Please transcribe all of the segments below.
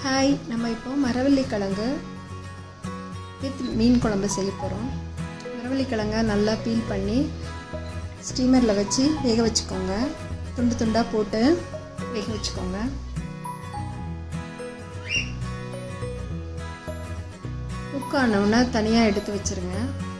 hi நம்ம இப்போ மரவள்ளி கிழங்கு வித் மீன் குழம்பு செய்ய போகிறோம் மரவள்ளி கிழங்க நல்லா பீல் பண்ணி ஸ்டீமரில் வச்சு வேக வச்சுக்கோங்க துண்டு துண்டாக போட்டு வேக வச்சுக்கோங்க குக் ஆனவுடனே தனியாக எடுத்து வச்சுருங்க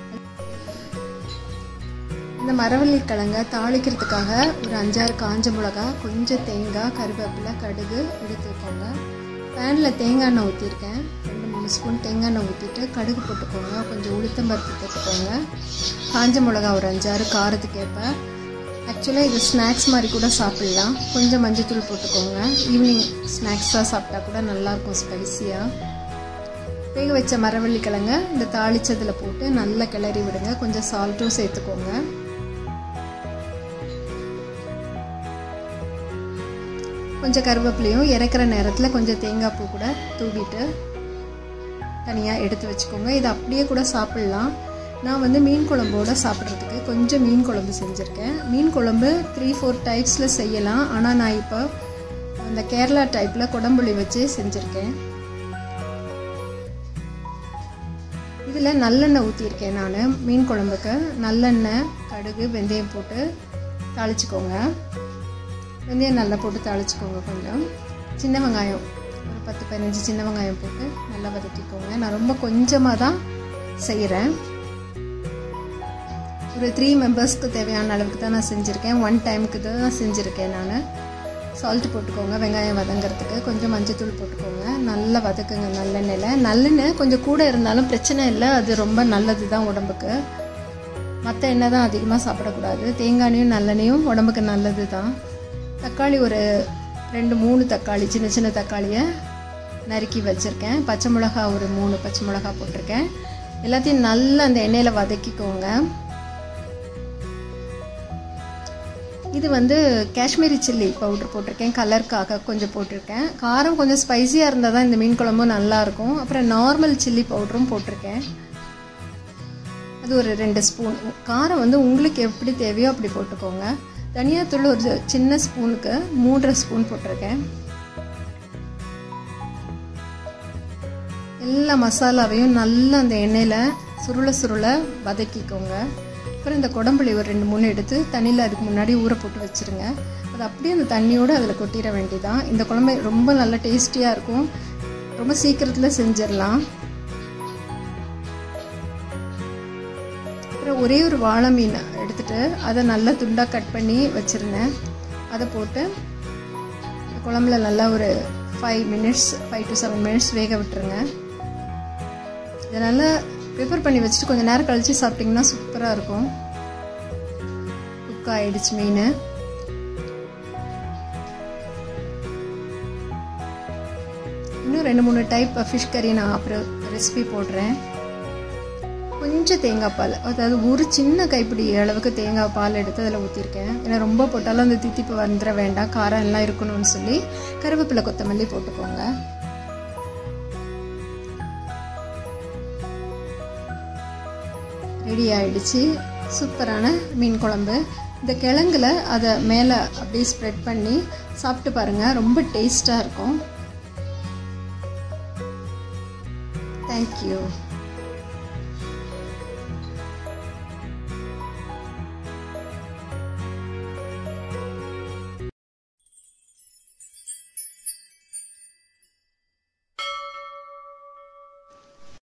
இந்த மரவள்ளி கிழங்க தாளிக்கிறதுக்காக ஒரு அஞ்சாறு காஞ்ச மிளகா கொஞ்சம் தேங்காய் கருவேப்பிலை கடுகு எடுத்துக்கோங்க பேனில் தேங்காய் எண்ணெய் ஊற்றிருக்கேன் ரெண்டு மூணு ஸ்பூன் தேங்காய் எண்ணெய் ஊற்றிட்டு கடுகு போட்டுக்கோங்க கொஞ்சம் உளுத்தம்பருப்பு போட்டுக்கோங்க காஞ்ச மிளகா ஒரு அஞ்சாறு காரத்துக்கு ஏற்ப ஆக்சுவலாக இது ஸ்நாக்ஸ் மாதிரி கூட சாப்பிட்லாம் கொஞ்சம் மஞ்சத்தூள் போட்டுக்கோங்க ஈவினிங் ஸ்நாக்ஸாக சாப்பிட்டா கூட நல்லாயிருக்கும் ஸ்பைஸியாக வேக வச்ச மரவள்ளி கிழங்க இந்த தாளிச்சதில் போட்டு நல்லா கிளறி விடுங்க கொஞ்சம் சால்ட்டும் சேர்த்துக்கோங்க கொஞ்சம் கருவேப்பிலையும் இறக்குற நேரத்தில் கொஞ்சம் தேங்காய் பூ கூட தூவிட்டு தனியாக எடுத்து வச்சுக்கோங்க இது அப்படியே கூட சாப்பிட்லாம் நான் வந்து மீன் குழம்போடு சாப்பிட்றதுக்கு கொஞ்சம் மீன் குழம்பு செஞ்சுருக்கேன் மீன் குழம்பு த்ரீ ஃபோர் டைப்ஸில் செய்யலாம் ஆனால் நான் இப்போ அந்த கேரளா டைப்பில் குடம்புளி வச்சு செஞ்சுருக்கேன் இதில் நல்லெண்ணெய் ஊற்றியிருக்கேன் நான் மீன் குழம்புக்கு நல்லெண்ணெய் கடுகு வெந்தயம் போட்டு தாளிச்சிக்கோங்க வெந்தயம் நல்லா போட்டு தாளிச்சிக்கோங்க கொஞ்சம் சின்ன வெங்காயம் ஒரு பத்து பதினஞ்சு சின்ன வெங்காயம் போட்டு நல்லா வதக்கிக்கோங்க நான் ரொம்ப கொஞ்சமாக தான் செய்கிறேன் ஒரு த்ரீ மெம்பர்ஸ்க்கு தேவையான அளவுக்கு தான் நான் செஞ்சுருக்கேன் ஒன் டைமுக்கு தான் செஞ்சுருக்கேன் நான் சால்ட் போட்டுக்கோங்க வெங்காயம் வதங்கிறதுக்கு கொஞ்சம் மஞ்சத்தூள் போட்டுக்கோங்க நல்லா வதக்குங்க நல்லெண்ணெயில் நல்லெண்ணெய் கொஞ்சம் கூட இருந்தாலும் பிரச்சனை இல்லை அது ரொம்ப நல்லது தான் உடம்புக்கு மற்ற எண்ணெய் தான் அதிகமாக சாப்பிடக்கூடாது தேங்காயும் நல்லெண்ணையும் உடம்புக்கு நல்லது தான் தக்காளி ஒரு ரெண்டு மூணு தக்காளி சின்ன சின்ன தக்காளியை நறுக்கி வச்சுருக்கேன் பச்சை மிளகா ஒரு மூணு பச்சை மிளகா போட்டிருக்கேன் எல்லாத்தையும் நல்லா அந்த எண்ணெயில் வதக்கிக்கோங்க இது வந்து காஷ்மீரி சில்லி பவுடர் போட்டிருக்கேன் கலருக்காக கொஞ்சம் போட்டிருக்கேன் காரம் கொஞ்சம் ஸ்பைஸியாக இருந்தால் தான் இந்த மீன் குழம்பும் நல்லாயிருக்கும் அப்புறம் நார்மல் சில்லி பவுடரும் போட்டிருக்கேன் அது ஒரு ரெண்டு ஸ்பூன் காரம் வந்து உங்களுக்கு எப்படி தேவையோ அப்படி போட்டுக்கோங்க தனியாத்தூள் ஒரு சின்ன ஸ்பூனுக்கு மூன்றரை ஸ்பூன் போட்டிருக்கேன் எல்லா மசாலாவையும் நல்லா அந்த எண்ணெயில் சுருள சுருள வதக்கிக்கோங்க அப்புறம் இந்த குடம்புளி ஒரு ரெண்டு மூணு எடுத்து தண்ணியில் அதுக்கு முன்னாடி ஊற போட்டு வச்சுருங்க அது அப்படியே அந்த தண்ணியோடு அதில் கொட்டிட வேண்டியதான் இந்த குழம்பு ரொம்ப நல்ல டேஸ்டியாக இருக்கும் ரொம்ப சீக்கிரத்தில் செஞ்சிடலாம் அப்புறம் ஒரே ஒரு வாழை மீன் எடுத்துகிட்டு அதை நல்லா துண்டாக கட் பண்ணி வச்சுருந்தேன் அதை போட்டு குழம்புல நல்லா ஒரு five minutes five to seven minutes வேக விட்டுருங்க இதை நல்லா ப்ரிப்பேர் பண்ணி வச்சுட்டு கொஞ்சம் நேரம் கழித்து சாப்பிட்டிங்கன்னா சூப்பராக இருக்கும் குக் ஆகிடுச்சு மீன் இன்னும் ரெண்டு மூணு டைப் ஃபிஷ் கறி நான் அப்புறம் ரெசிபி போடுறேன் கொஞ்சம் தேங்காய் பால் அதாவது ஒரு சின்ன கைப்பிடி அளவுக்கு தேங்காய் பால் எடுத்து அதில் ஊற்றிருக்கேன் ஏன்னா ரொம்ப போட்டாலும் அந்த தித்திப்பு வந்துட வேண்டாம் காரம் எல்லாம் இருக்கணும்னு சொல்லி கருவேப்பிலை கொத்தமல்லி போட்டுக்கோங்க ரெடி ஆயிடுச்சு சூப்பரான மீன் குழம்பு இந்த கிழங்குல அதை மேலே அப்படியே ஸ்ப்ரெட் பண்ணி சாப்பிட்டு பாருங்கள் ரொம்ப டேஸ்ட்டாக இருக்கும் தேங்க்யூ